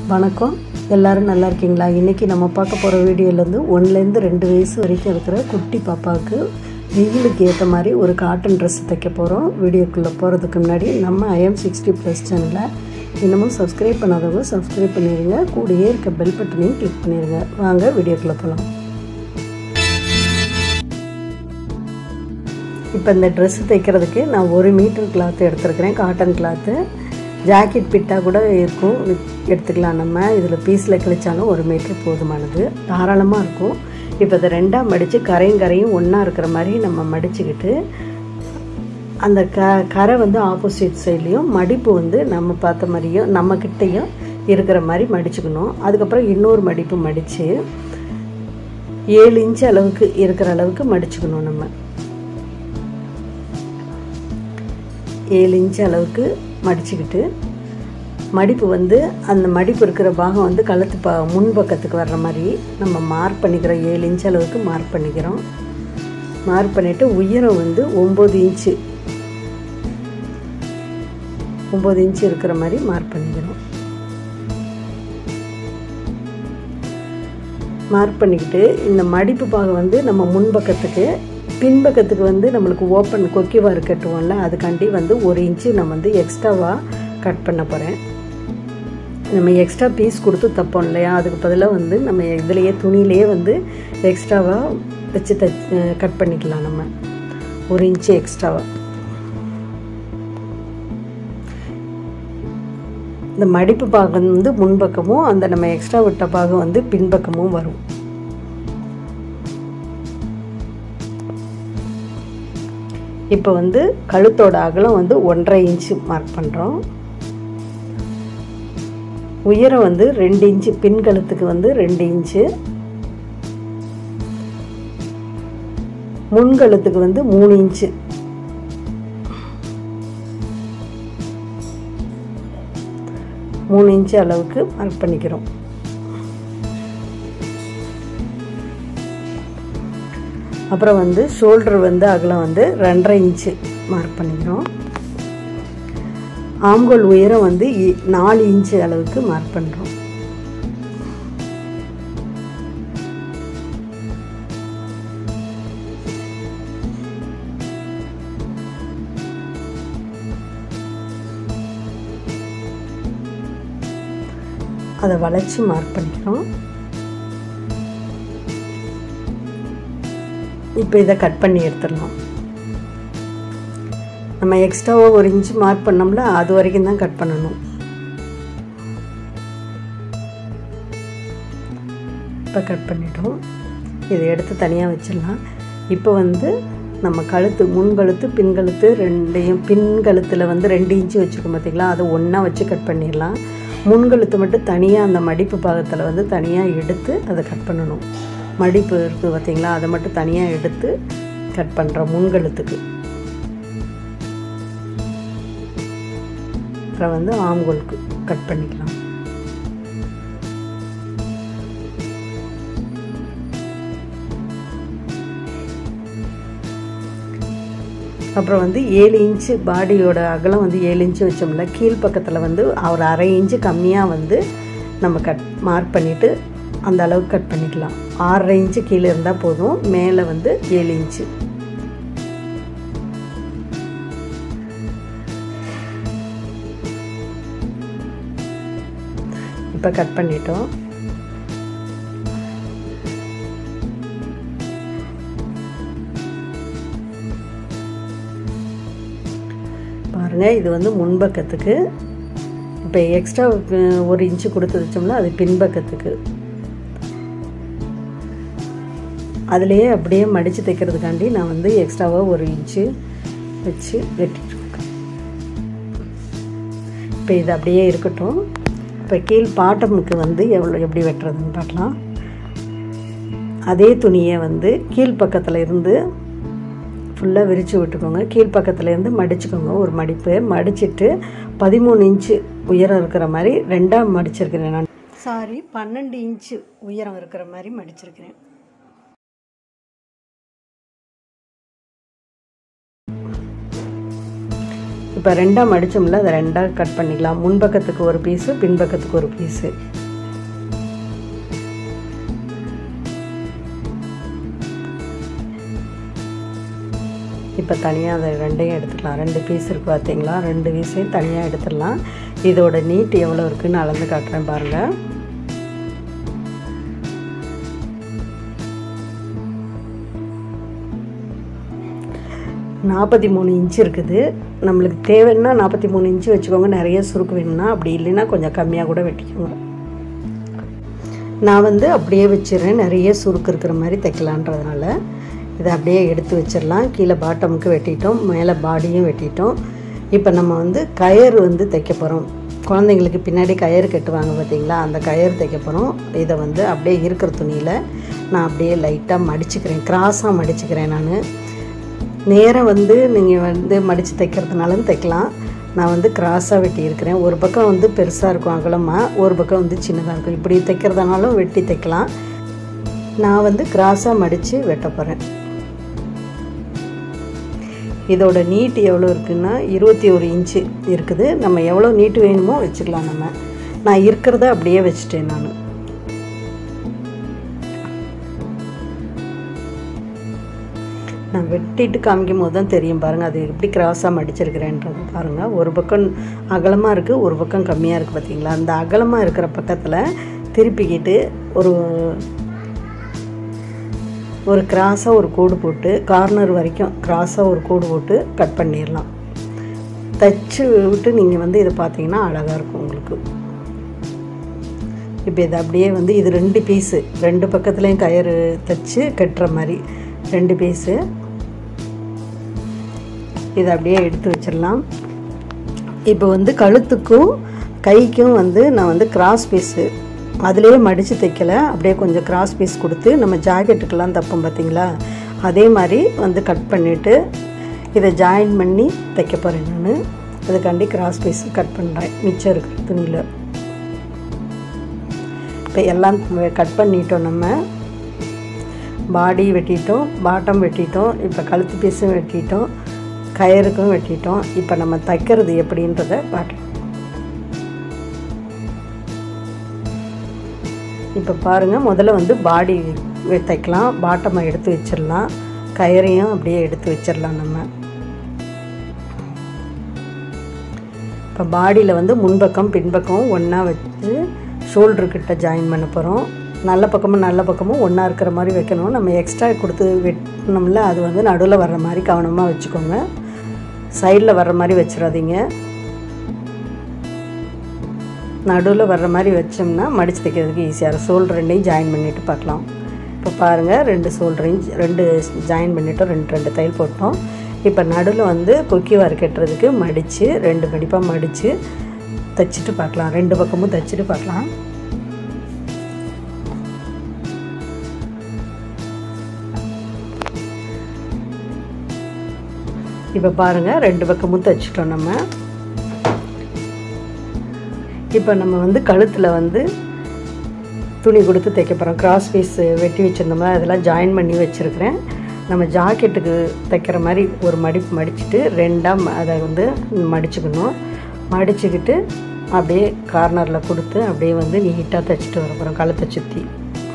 வணக்கம் எல்லாரும் நல்லா இருக்கீங்களா இன்றைக்கி நம்ம பார்க்க போகிற வீடியோலேருந்து ஒன்றுலேருந்து ரெண்டு வயசு வரைக்கும் இருக்கிற குட்டி பாப்பாவுக்கு வெயிலுக்கு ஏற்ற மாதிரி ஒரு காட்டன் ட்ரெஸ் தைக்க போகிறோம் வீடியோக்குள்ளே போகிறதுக்கு முன்னாடி நம்ம ஐஎம் சிக்ஸ்டி ப்ளஸ் சேனலை இன்னமும் சப்ஸ்கிரைப் பண்ணாதவங்க சப்ஸ்கிரைப் பண்ணிடுங்க கூடயே இருக்க பெல் பட்டனையும் கிளிக் பண்ணிடுங்க வாங்க வீடியோக்குள்ளே போகலாம் இப்போ இந்த ட்ரெஸ் தைக்கிறதுக்கு நான் ஒரு மீட்டர் கிளாத் எடுத்துருக்கிறேன் காட்டன் கிளாத்து ஜாக்கெட் பிட்டாக கூட இருக்கும் எடுத்துக்கலாம் நம்ம இதில் பீஸில் கிழிச்சாலும் ஒரு மீட்டர் போதுமானது தாராளமாக இருக்கும் இப்போ இதை ரெண்டாக மடித்து கரையும் கரையும் ஒன்றா இருக்கிற மாதிரி நம்ம மடிச்சுக்கிட்டு அந்த க கரை வந்து ஆப்போசிட் சைட்லேயும் மடிப்பு வந்து நம்ம பார்த்த மாதிரியும் நம்மக்கிட்டேயும் இருக்கிற மாதிரி மடிச்சுக்கணும் அதுக்கப்புறம் இன்னொரு மடிப்பு மடித்து ஏழு இன்ச்சு அளவுக்கு இருக்கிற அளவுக்கு மடிச்சுக்கணும் நம்ம ஏழு இன்ச்சு அளவுக்கு மடிச்சுக்கிட்டு மடிப்பு வந்து அந்த மடிப்பு இருக்கிற பாகம் வந்து கழுத்து ப முன்பக்கத்துக்கு வர்ற மாதிரி நம்ம மார்க் பண்ணிக்கிறோம் ஏழு இன்ச் அளவுக்கு மார்க் பண்ணிக்கிறோம் மார்க் பண்ணிவிட்டு உயரம் வந்து ஒம்பது இன்ச்சு ஒம்பது இன்ச்சு இருக்கிற மாதிரி மார்க் பண்ணிக்கிறோம் மார்க் பண்ணிக்கிட்டு இந்த மடிப்பு பாகம் வந்து நம்ம முன்பக்கத்துக்கு பின்பக்கத்துக்கு வந்து நம்மளுக்கு ஓப்பன் கொக்கிவார் கட்டுவோம்ல அதுக்காண்டி வந்து ஒரு இன்ச்சு நான் வந்து எக்ஸ்ட்ராவாக கட் பண்ண போகிறேன் நம்ம எக்ஸ்ட்ரா பீஸ் கொடுத்து தப்போம் இல்லையா அதுக்கு பதிலாக வந்து நம்ம இதுலேயே துணியிலேயே வந்து எக்ஸ்ட்ராவாக வச்சு த கட் பண்ணிக்கலாம் நம்ம ஒரு இன்ச்சு எக்ஸ்ட்ராவாக இந்த மடிப்பு பாகம் வந்து முன்பக்கமும் அந்த நம்ம எக்ஸ்ட்ரா விட்ட பாகம் வந்து பின்பக்கமும் வரும் இப்போ வந்து கழுத்தோட அகலம் வந்து ஒன்றரை இன்ச்சு மார்க் பண்ணுறோம் உயரம் வந்து ரெண்டு இன்ச்சு பின் கழுத்துக்கு வந்து ரெண்டு இன்ச்சு முன்கழுத்துக்கு வந்து மூணு இன்ச்சு மூணு இன்ச்சு அளவுக்கு மார்க் பண்ணிக்கிறோம் அப்புறம் வந்து ஷோல்டர் வந்து அகலம் வந்து ரெண்டரை இன்ச்சு மார்க் பண்ணிக்கிறோம் ஆம்கோல் உயரம் வந்து நாலு இன்ச்சு அளவுக்கு மார்க் பண்ணுறோம் அதை வளைச்சி மார்க் பண்ணிக்கிறோம் இப்போ இதை கட் பண்ணி எடுத்துடலாம் நம்ம எக்ஸ்ட்ராவாக ஒரு இன்ச்சு மார்க் பண்ணோம்ல அது வரைக்கும் தான் கட் பண்ணணும் இப்போ கட் பண்ணிட்டோம் இதை எடுத்து தனியாக வச்சிடலாம் இப்போ வந்து நம்ம கழுத்து முன் கழுத்து பின் கழுத்து ரெண்டையும் பின் கழுத்தில் வந்து ரெண்டு இன்ச்சு வச்சுருக்கோம் பார்த்திங்களா அதை ஒன்றா வச்சு கட் பண்ணிடலாம் முன்கழுத்து மட்டும் தனியாக அந்த மடிப்பு பாகத்தில் வந்து தனியாக எடுத்து அதை கட் பண்ணணும் மடிப்பு இருக்குது பார்த்திங்களா அதை மட்டும் தனியாக எடுத்து கட் பண்ணுறோம் முன்கழுத்துக்கு அப்புறம் வந்து ஆம்கோலுக்கு கட் பண்ணிக்கலாம் அப்புறம் வந்து ஏழு இன்ச்சு பாடியோட அகலம் வந்து ஏழு இன்ச்சு வச்சோம்ல கீழ் பக்கத்தில் வந்து ஒரு அரை இன்ச்சு கம்மியாக வந்து நம்ம கட் மார்க் பண்ணிவிட்டு அந்த அளவுக்கு கட் பண்ணிக்கலாம் ஆறரை இன்ச்சு கீழே இருந்தால் போதும் மேலே வந்து ஏழு இன்ச்சு இப்போ கட் பண்ணிட்டோம் பாருங்கள் இது வந்து முன்பக்கத்துக்கு இப்போ எக்ஸ்ட்ரா ஒரு இன்ச்சு கொடுத்து வச்சோம்னா அது பின்பக்கத்துக்கு அதுலேயே அப்படியே மடித்து தைக்கிறதுக்காண்டி நான் வந்து எக்ஸ்ட்ராவாக ஒரு இன்ச்சு வச்சு வெட்டிட்டுருக்கேன் இப்போ இது அப்படியே இருக்கட்டும் இப்போ கீழ் பாட்டமுக்கு வந்து எவ்வளோ எப்படி வெட்டுறதுன்னு பார்க்கலாம் அதே துணியை வந்து கீழ் பக்கத்தில் இருந்து ஃபுல்லாக விரித்து விட்டுக்கோங்க கீழ்ப்பக்கத்துலேருந்து மடிச்சுக்கோங்க ஒரு மடிப்பு மடிச்சுட்டு பதிமூணு இன்ச்சு உயரம் இருக்கிற மாதிரி ரெண்டாக மடிச்சிருக்கிறேன் நான் சாரி பன்னெண்டு இன்ச்சு உயரம் இருக்கிற மாதிரி மடிச்சிருக்கிறேன் இப்போ ரெண்டாக மடித்தோம்ல அதை ரெண்டாக கட் பண்ணிக்கலாம் முன்பக்கத்துக்கு ஒரு பீஸு பின்பக்கத்துக்கு ஒரு பீஸு இப்போ தனியாக அதை ரெண்டையும் எடுத்துக்கலாம் ரெண்டு பீஸ் இருக்குது பார்த்தீங்களா ரெண்டு பீஸையும் தனியாக எடுத்துடலாம் இதோட நீட் எவ்வளோ இருக்குன்னு அளந்து காட்டுறேன் பாருங்கள் நாற்பத்தி மூணு இன்ச்சு இருக்குது நம்மளுக்கு தேவைன்னா நாற்பத்தி மூணு இன்ச்சு வச்சுக்கோங்க நிறைய சுருக்கு வேணும்னா அப்படி இல்லைன்னா கொஞ்சம் கம்மியாக கூட வெட்டிக்கோங்க நான் வந்து அப்படியே வச்சிடுறேன் நிறைய சுருக்கு இருக்கிற மாதிரி தைக்கலான்றதுனால இதை அப்படியே எடுத்து வச்சிடலாம் கீழே பாட்டமுக்கு வெட்டிட்டோம் மேலே பாடியும் வெட்டிட்டோம் இப்போ நம்ம வந்து கயர் வந்து தைக்க போகிறோம் குழந்தைங்களுக்கு பின்னாடி கயிறு கட்டுவாங்க பார்த்தீங்களா அந்த கயிறு தைக்க போகிறோம் இதை வந்து அப்படியே இருக்கிற துணியில் நான் அப்படியே லைட்டாக மடிச்சுக்கிறேன் கிராஸாக மடிச்சுக்கிறேன் நான் நேராக வந்து நீங்கள் வந்து மடித்து தைக்கிறதுனாலும் தைக்கலாம் நான் வந்து கிராஸாக வெட்டி இருக்கிறேன் ஒரு பக்கம் வந்து பெருசாக இருக்கும் அகலமாக ஒரு பக்கம் வந்து சின்னதாக இருக்கும் இப்படி தைக்கிறதுனாலும் வெட்டி தைக்கலாம் நான் வந்து கிராஸாக மடித்து வெட்ட போகிறேன் இதோட நீட் எவ்வளோ இருக்குன்னா இருபத்தி ஒரு இன்ச்சு இருக்குது நம்ம எவ்வளோ நீட்டு வேணுமோ வச்சுக்கலாம் நம்ம நான் இருக்கிறத அப்படியே வச்சுட்டேன் நான் நான் வெட்டிட்டு காமிக்கும் போது தான் தெரியும் பாருங்கள் அது எப்படி கிராஸாக மடிச்சிருக்கிறேன்றது பாருங்கள் ஒரு பக்கம் அகலமாக இருக்குது ஒரு பக்கம் கம்மியாக இருக்குது பார்த்தீங்களா அந்த அகலமாக இருக்கிற பக்கத்தில் திருப்பிக்கிட்டு ஒரு ஒரு கிராஸாக ஒரு கோடு போட்டு கார்னர் வரைக்கும் கிராஸாக ஒரு கோடு போட்டு கட் பண்ணிடலாம் தைச்சு விட்டு நீங்கள் வந்து இதை பார்த்தீங்கன்னா அழகாக இருக்கும் உங்களுக்கு இப்போ இது அப்படியே வந்து இது ரெண்டு பீஸு ரெண்டு பக்கத்துலேயும் கயிறு தைச்சு கட்டுற மாதிரி ரெண்டு பீஸு இதை அப்படியே எடுத்து வச்சிடலாம் இப்போ வந்து கழுத்துக்கும் கைக்கும் வந்து நான் வந்து கிராஸ் பீஸு அதிலே மடித்து தைக்கலை அப்படியே கொஞ்சம் கிராஸ் பீஸ் கொடுத்து நம்ம ஜாக்கெட்டுக்கெல்லாம் தைப்போம் பார்த்தீங்களா அதே மாதிரி வந்து கட் பண்ணிவிட்டு இதை ஜாயின் பண்ணி தைக்க போகிறேன் நான் அதுக்காண்டி கிராஸ் பீஸ் கட் பண்ணுறேன் மிச்சம் இருக்கிற துணியில் இப்போ எல்லாம் கட் பண்ணிட்டோம் நம்ம பாடி வெட்டிட்டோம் பாட்டம் வெட்டிட்டோம் இப்போ கழுத்து பீஸும் வெட்டிட்டோம் கயருக்கும் வெட்டிட்டோம் இப்போ நம்ம தைக்கிறது எப்படின்றத காட்டுறோம் இப்போ பாருங்கள் முதல்ல வந்து பாடி தைக்கலாம் பாட்டமை எடுத்து வச்சிடலாம் கயிறையும் அப்படியே எடுத்து வச்சிடலாம் நம்ம இப்போ பாடியில் வந்து முன்பக்கம் பின்பக்கம் ஒன்றா வச்சு ஷோல்டர்கிட்ட ஜாயின் பண்ண போகிறோம் நல்ல பக்கமும் நல்ல பக்கமும் ஒன்றா இருக்கிற மாதிரி வைக்கணும் நம்ம எக்ஸ்ட்ரா கொடுத்து வெட்டினோம்ல அது வந்து நடுவில் வர்ற மாதிரி கவனமாக வச்சுக்கோங்க சைடில் வர்ற மாதிரி வச்சிடாதீங்க நடுவில் வர்ற மாதிரி வச்சோம்னா மடித்து தைக்கிறதுக்கு ஈஸியாக இருக்கும் சோல்டர் ரெண்டையும் ஜாயின் பண்ணிவிட்டு பார்க்கலாம் இப்போ பாருங்கள் ரெண்டு சோல்டரையும் ரெண்டு ஜாயின் பண்ணிவிட்டோம் ரெண்டு ரெண்டு தையல் போட்டோம் இப்போ நடுவில் வந்து கொக்கி வார் கட்டுறதுக்கு மடித்து ரெண்டு மடிப்பாக மடித்து தைச்சிட்டு பார்க்கலாம் ரெண்டு பக்கமும் தைச்சிட்டு பார்க்கலாம் இப்போ பாருங்கள் ரெண்டு பக்கமும் தைச்சிட்டோம் நம்ம இப்போ நம்ம வந்து கழுத்தில் வந்து துணி கொடுத்து தைக்க போகிறோம் கிராஸ் பீஸ் வெட்டி வச்சுருந்தோம்னா அதெல்லாம் ஜாயின் பண்ணி வச்சுருக்கிறேன் நம்ம ஜாக்கெட்டுக்கு தைக்கிற மாதிரி ஒரு மடிப்பு மடிச்சுட்டு ரெண்டாக அதை வந்து மடிச்சுக்கணும் மடிச்சுக்கிட்டு அப்படியே கார்னரில் கொடுத்து அப்படியே வந்து நீட்டாக தைச்சிட்டு வர போகிறோம் கழுத்தை சுற்றி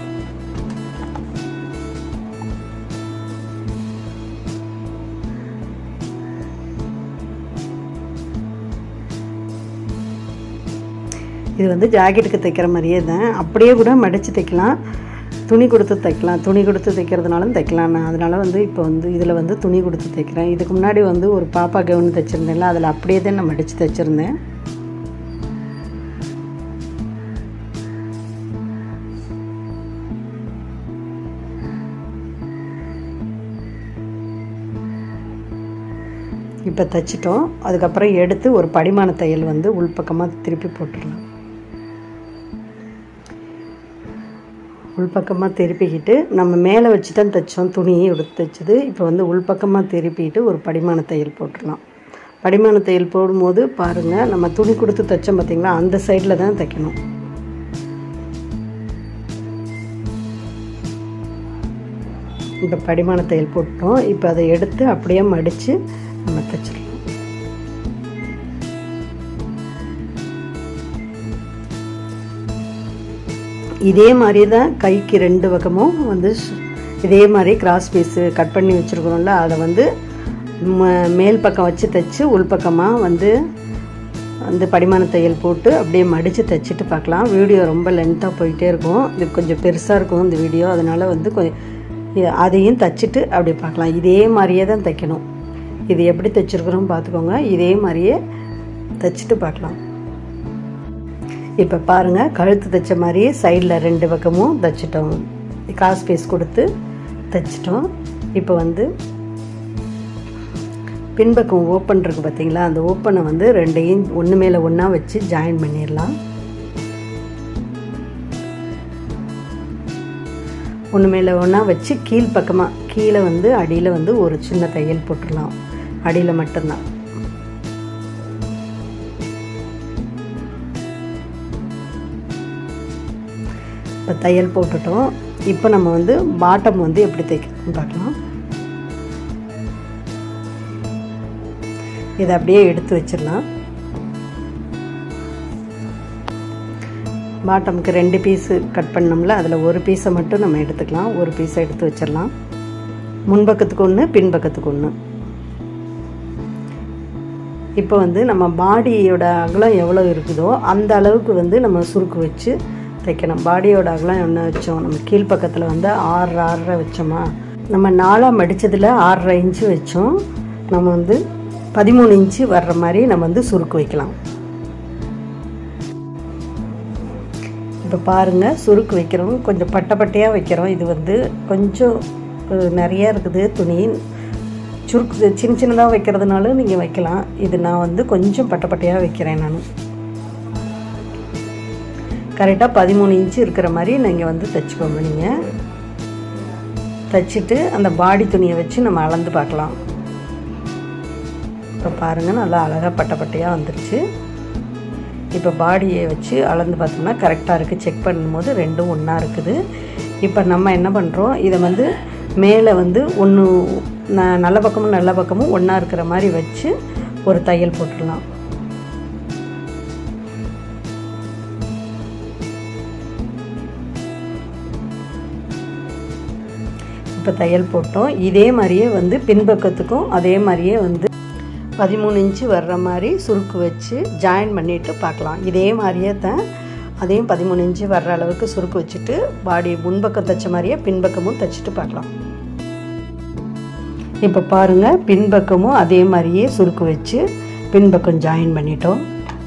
இது வந்து ஜாக்கெட்டுக்கு தைக்கிற மாதிரியே தான் அப்படியே கூட மடித்து தைக்கலாம் துணி கொடுத்து தைக்கலாம் துணி கொடுத்து தைக்கிறதுனாலும் தைக்கலாம் நான் அதனால் வந்து இப்போ வந்து இதில் வந்து துணி கொடுத்து தைக்கிறேன் இதுக்கு முன்னாடி வந்து ஒரு பாப்பா கவுன் தைச்சிருந்தேன்ல அதில் அப்படியே தான் நான் மடித்து தைச்சிருந்தேன் இப்போ தைச்சிட்டோம் அதுக்கப்புறம் எடுத்து ஒரு படிமான தையல் வந்து உள்பக்கமாக திருப்பி போட்டுடலாம் உள்பக்கமாக திருப்பிக்கிட்டு நம்ம மேலே வச்சு தான் தைச்சோம் துணியை எடுத்து தைச்சது இப்போ வந்து உள்பக்கமாக திருப்பிட்டு ஒரு படிமான தையல் போட்டுடலாம் படிமான தையல் போடும்போது பாருங்கள் நம்ம துணி கொடுத்து தைச்சோம் பார்த்திங்களா அந்த சைடில் தான் தைக்கணும் இப்போ படிமான தையல் போட்டோம் இப்போ அதை எடுத்து அப்படியே மடித்து நம்ம தைச்சிடலாம் இதே மாதிரி தான் கைக்கு ரெண்டு பக்கமும் வந்து ஸ்- இதே மாதிரி கிராஸ் பீஸு கட் பண்ணி வச்சுருக்குறோம்ல அதை வந்து ம- மேல் பக்கம் வச்சு தைச்சு உள்பக்கமாக வந்து வந்து படிமான தையல் போட்டு அப்படியே மடித்து தைச்சிட்டு பார்க்கலாம் வீடியோ ரொம்ப லென்த்தாக போயிட்டே இருக்கும் இது கொஞ்சம் பெருசாக இருக்கும் இந்த வீடியோ அதனால் வந்து கொஞ்சம் இ- அதையும் தைச்சிட்டு அப்படி பார்க்கலாம் இதே மாதிரியே தான் தைக்கணும் இது எப்படி தைச்சிருக்கிறோம் பார்த்துக்கோங்க இதே மாதிரியே தைச்சிட்டு பார்க்கலாம் இப்போ பாருங்கள் கழுத்து தைச்ச மாதிரியே சைடில் ரெண்டு பக்கமும் தைச்சிட்டோம் கிராஸ் பீஸ் கொடுத்து தைச்சிட்டோம் இப்போ வந்து பின்பக்கம் ஓப்பன் இருக்கு பார்த்தீங்களா அந்த ஓப்பனை வந்து ரெண்டையும் ஒன்று மேலே ஒன்றா வச்சு ஜாயின் பண்ணிடலாம் ஒன்று மேலே ஒன்றா வச்சு கீழ் பக்கமாக கீழே வந்து அடியில் வந்து ஒரு சின்ன தையல் போட்டுடலாம் அடியில் மட்டும்தான் இப்போ தையல் போட்டுட்டோம் இப்போ நம்ம வந்து பாட்டம் வந்து எப்படி தைக்கிறதுன்னு பார்க்கலாம் இதை அப்படியே எடுத்து வச்சிடலாம் பாட்டமுக்கு ரெண்டு பீஸு கட் பண்ணோம்ல அதில் ஒரு பீஸை மட்டும் நம்ம எடுத்துக்கலாம் ஒரு பீஸை எடுத்து வச்சிடலாம் முன்பக்கத்துக்கு ஒன்று பின்பக்கத்துக்கு ஒன்று இப்போ வந்து நம்ம பாடியோட அகலம் எவ்வளோ இருக்குதோ அந்த அளவுக்கு வந்து நம்ம சுருக்கு வச்சு தைக்கணும் பாடியோட அகலம் என்ன வச்சோம் நம்ம கீழ்ப்பக்கத்தில் வந்து ஆறு ஆறரை வச்சோமா நம்ம நாலாக மடித்ததில் ஆறரை இன்ச்சு வச்சோம் நம்ம வந்து பதிமூணு இன்ச்சு வர்ற மாதிரி நம்ம வந்து சுருக்கு வைக்கலாம் இப்போ பாருங்கள் சுருக்கு வைக்கிறோம் கொஞ்சம் பட்டை பட்டையாக வைக்கிறோம் இது வந்து கொஞ்சம் அஹ், நிறைய இருக்குது துணி சுருக்கு சின்ன சின்னதாக வைக்கிறதுனால நீங்கள் வைக்கலாம் இது நான் வந்து கொஞ்சம் பட்டை பட்டையாக வைக்கிறேன் நான் கரெக்டாக பதிமூணு இன்ச்சு இருக்கிற மாதிரி நீங்கள் வந்து தைச்சிக்கோங்க நீங்கள் தைச்சிட்டு அந்த பாடி துணியை வச்சு நம்ம அளந்து பார்க்கலாம் இப்போ பாருங்கள் நல்லா அழகாக பட்டை பட்டையாக வந்துருச்சு இப்போ பாடியை வச்சு அளந்து பார்த்தோம்னா கரெக்டாக இருக்குது செக் பண்ணும்போது ரெண்டும் ஒன்றா இருக்குது இப்போ நம்ம என்ன பண்ணுறோம் இதை வந்து மேலே வந்து ஒன்று நல்ல பக்கமும் நல்ல பக்கமும் ஒன்றா இருக்கிற மாதிரி வச்சு ஒரு தையல் போட்டுடலாம் இப்போ தையல் போட்டோம் இதே மாதிரியே வந்து பின்பக்கத்துக்கும் அதே மாதிரியே வந்து பதிமூணு இன்ச்சு வர்ற மாதிரி சுருக்கு வச்சு ஜாயின் பண்ணிவிட்டு பார்க்கலாம் இதே மாதிரியே தான் அதையும் பதிமூணு இன்ச்சு வர்ற அளவுக்கு சுருக்கு வச்சுட்டு பாடி முன்பக்கம் தைச்ச மாதிரியே பின்பக்கமும் தைச்சிட்டு பார்க்கலாம் இப்போ பாருங்கள் பின்பக்கமும் அதே மாதிரியே சுருக்கு வச்சு பின்பக்கம் ஜாயின் பண்ணிட்டோம்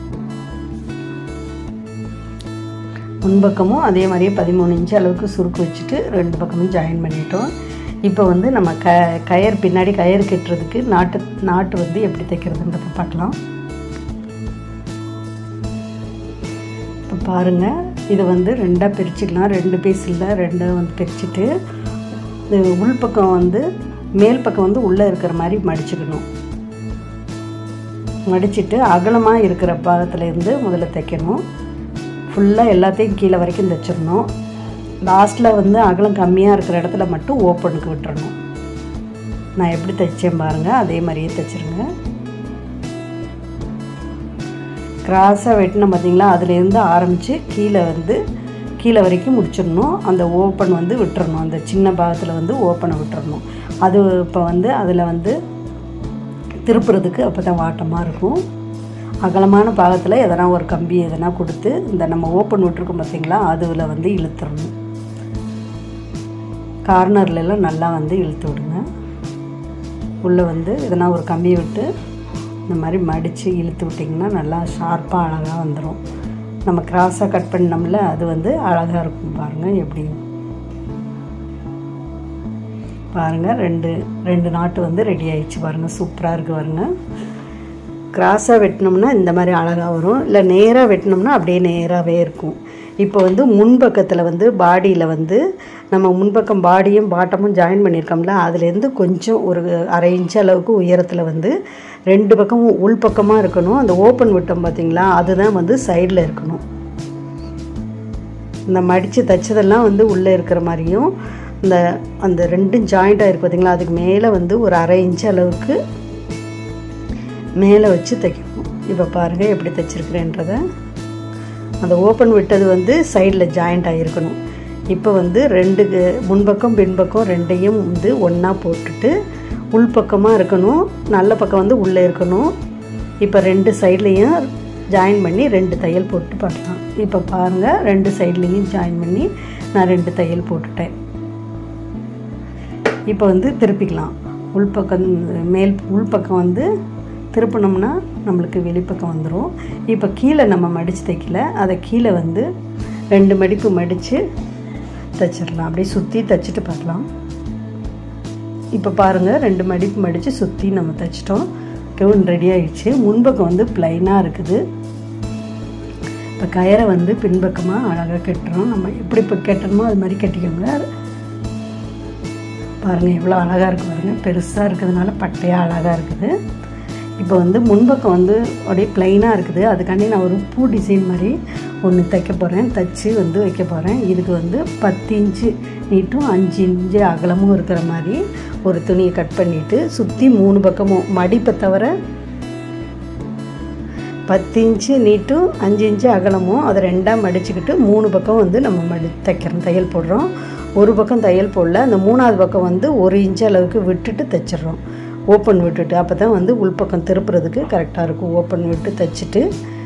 முன்பக்கமும் அதே மாதிரியே பதிமூணு இன்ச்சு அளவுக்கு சுருக்கு வச்சுட்டு ரெண்டு பக்கமும் ஜாயின் பண்ணிட்டோம் இப்போ வந்து நம்ம க கயர் பின்னாடி கயர் கட்டுறதுக்கு நாட்டு நாட்டு வந்து எப்படி தைக்கிறதுன்றதை பார்க்கலாம் இப்போ பாருங்கள் இதை வந்து ரெண்டாக பிரிச்சுக்கலாம் ரெண்டு பீஸ் இல்லை ரெண்டாக வந்து பிரிச்சுட்டு இது உள்பக்கம் வந்து மேல் பக்கம் வந்து உள்ளே இருக்கிற மாதிரி மடிச்சுக்கணும் மடிச்சிட்டு அகலமாக இருக்கிற பாகத்துலேருந்து முதல்ல தைக்கணும் ஃபுல்லாக எல்லாத்தையும் கீழே வரைக்கும் தைச்சிடணும் லாஸ்ட்டில் வந்து அகலம் கம்மியாக இருக்கிற இடத்துல மட்டும் ஓப்பனுக்கு விட்டுறணும் நான் எப்படி தைச்சேன் பாருங்கள் அதே மாதிரியே தைச்சிருங்க கிராஸாக வெட்டினோம் பார்த்தீங்களா அதுலேருந்து ஆரம்பித்து கீழே வந்து கீழே வரைக்கும் முடிச்சிடணும் அந்த ஓப்பன் வந்து விட்டுறணும் அந்த சின்ன பாகத்தில் வந்து ஓப்பனை விட்டுறணும் அது இப்போ வந்து அதில் வந்து திருப்புறதுக்கு அப்போ தான் வாட்டமாக இருக்கும் அகலமான பாகத்தில் எதனா ஒரு கம்பி எதனா கொடுத்து இந்த நம்ம ஓப்பன் விட்டுருக்கோம் பார்த்தீங்களா அதில் வந்து இழுத்துடணும் கார்னர்லலாம் நல்லா வந்து இழுத்து விடுங்க உள்ளே வந்து எதனா ஒரு கம்பி விட்டு இந்த மாதிரி மடித்து இழுத்து விட்டிங்கன்னா நல்லா ஷார்ப்பாக அழகாக வந்துடும் நம்ம கிராஸாக கட் பண்ணோம்ல அது வந்து அழகாக இருக்கும் பாருங்கள் எப்படி பாருங்கள் ரெண்டு ரெண்டு நாட்டு வந்து ரெடி ஆயிடுச்சு பாருங்கள் சூப்பராக இருக்குது பாருங்கள் கிராஸாக வெட்டினோம்னா இந்த மாதிரி அழகாக வரும் இல்லை நேராக வெட்டினோம்னா அப்படியே நேராகவே இருக்கும் இப்போ வந்து முன்பக்கத்தில் வந்து பாடியில் வந்து நம்ம முன்பக்கம் பாடியும் பாட்டமும் ஜாயின் பண்ணியிருக்கோம்ல அதுலேருந்து கொஞ்சம் ஒரு அரை இன்ச் அளவுக்கு உயரத்தில் வந்து ரெண்டு பக்கமும் உள்பக்கமாக இருக்கணும் அந்த ஓப்பன் விட்டோம் பார்த்தீங்களா அதுதான் வந்து சைடில் இருக்கணும் இந்த மடித்து தைச்சதெல்லாம் வந்து உள்ளே இருக்கிற மாதிரியும் இந்த அந்த ரெண்டும் ஜாயிண்ட்டாக இருக்கு பார்த்தீங்களா அதுக்கு மேலே வந்து ஒரு அரை இன்ச் அளவுக்கு மேலே வச்சு தைக்கணும் இப்போ பாருங்கள் எப்படி தைச்சிருக்கிறேன்றத அந்த ஓப்பன் விட்டது வந்து சைடில் ஜாயிண்ட் ஆகிருக்கணும் இப்போ வந்து ரெண்டு முன்பக்கம் பின்பக்கம் ரெண்டையும் வந்து ஒன்றா போட்டுட்டு உள்பக்கமாக இருக்கணும் நல்ல பக்கம் வந்து உள்ளே இருக்கணும் இப்போ ரெண்டு சைட்லேயும் ஜாயின் பண்ணி ரெண்டு தையல் போட்டு பார்க்கலாம் இப்போ பாருங்கள் ரெண்டு சைட்லேயும் ஜாயின் பண்ணி நான் ரெண்டு தையல் போட்டுட்டேன் இப்போ வந்து திருப்பிக்கலாம் உள்பக்கம் மேல் உள்பக்கம் வந்து திருப்பினோம்னா நம்மளுக்கு வெளிப்பக்கம் வந்துடும் இப்போ கீழே நம்ம மடித்து தைக்கல அதை கீழே வந்து ரெண்டு மடிப்பு மடித்து தைச்சிடலாம் அப்படியே சுற்றி தைச்சிட்டு பார்க்கலாம் இப்போ பாருங்கள் ரெண்டு மடிப்பு மடித்து சுற்றி நம்ம தைச்சிட்டோம் கவுன் ரெடி ஆகிடுச்சு முன்பக்கம் வந்து ப்ளைனாக இருக்குது இப்போ கயரை வந்து பின்பக்கமாக அழகாக கட்டுறோம் நம்ம எப்படி இப்போ கட்டணுமோ அது மாதிரி கட்டிக்கோங்க பாருங்கள் எவ்வளோ அழகாக இருக்குது பாருங்கள் பெருசாக இருக்கிறதுனால பட்டையாக அழகாக இருக்குது இப்போ வந்து முன்பக்கம் வந்து அப்படியே ப்ளைனாக இருக்குது அதுக்காண்டி நான் ஒரு பூ டிசைன் மாதிரி ஒன்று தைக்க போகிறேன் தைச்சி வந்து வைக்க போகிறேன் இதுக்கு வந்து பத்து இன்ச்சு நீட்டும் அஞ்சு இன்ச்சு அகலமும் இருக்கிற மாதிரி ஒரு துணியை கட் பண்ணிவிட்டு சுற்றி மூணு பக்கமும் மடிப்பை தவிர பத்து இன்ச்சு நீட்டும் அஞ்சு இன்ச்சு அகலமும் அதை ரெண்டாக மடிச்சுக்கிட்டு மூணு பக்கம் வந்து நம்ம மடி தைக்கிறோம் தையல் போடுறோம் ஒரு பக்கம் தையல் போடல அந்த மூணாவது பக்கம் வந்து ஒரு இன்ச்சு அளவுக்கு விட்டுட்டு தைச்சிட்றோம் ஓப்பன் விட்டுட்டு அப்போ தான் வந்து உள்பக்கம் திருப்புறதுக்கு கரெக்டாக இருக்கும் ஓப்பன் விட்டு தைச்சிட்டு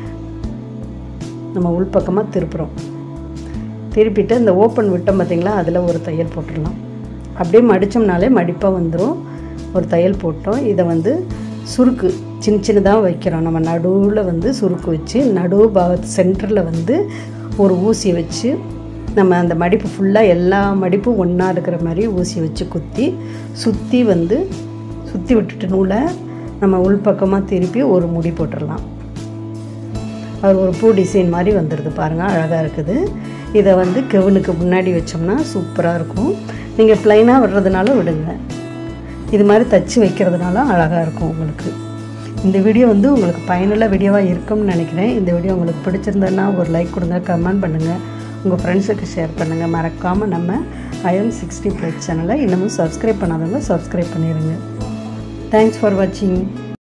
நம்ம உள்பக்கமாக திருப்புறோம் திருப்பிட்டு இந்த ஓப்பன் விட்டோம் பார்த்திங்களா அதில் ஒரு தையல் போட்டுடலாம் அப்படியே மடித்தோம்னாலே மடிப்பாக வந்துடும் ஒரு தையல் போட்டோம் இதை வந்து சுருக்கு சின்ன சின்னதாக வைக்கிறோம் நம்ம நடுவில் வந்து சுருக்கு வச்சு நடுவு பாகத்து சென்டரில் வந்து ஒரு ஊசி வச்சு நம்ம அந்த மடிப்பு ஃபுல்லாக எல்லா மடிப்பும் ஒன்றா இருக்கிற மாதிரி ஊசி வச்சு குத்தி சுற்றி வந்து சுற்றி விட்டுட்டு நூலை நம்ம உள்பக்கமாக திருப்பி ஒரு முடி போட்டுடலாம் அது ஒரு பூ டிசைன் மாதிரி வந்துடுது பாருங்கள் அழகாக இருக்குது இதை வந்து கெவுனுக்கு முன்னாடி வச்சோம்னா சூப்பராக இருக்கும் நீங்கள் ப்ளைனாக விடுறதுனால விடுங்க இது மாதிரி தச்சு வைக்கிறதுனால அழகாக இருக்கும் உங்களுக்கு இந்த வீடியோ வந்து உங்களுக்கு பயனுள்ள வீடியோவாக இருக்கும்னு நினைக்கிறேன் இந்த வீடியோ உங்களுக்கு பிடிச்சிருந்ததுன்னா ஒரு லைக் கொடுங்க கமெண்ட் பண்ணுங்கள் உங்கள் ஃப்ரெண்ட்ஸுக்கு ஷேர் பண்ணுங்கள் மறக்காமல் நம்ம ஐஎம் சிக்ஸ்டி ப்ளஸ் சேனலை இன்னமும் சப்ஸ்கிரைப் பண்ணாதவங்க சப்ஸ்கிரைப் பண்ணிடுங்க தேங்க்ஸ் ஃபார் வாட்சிங்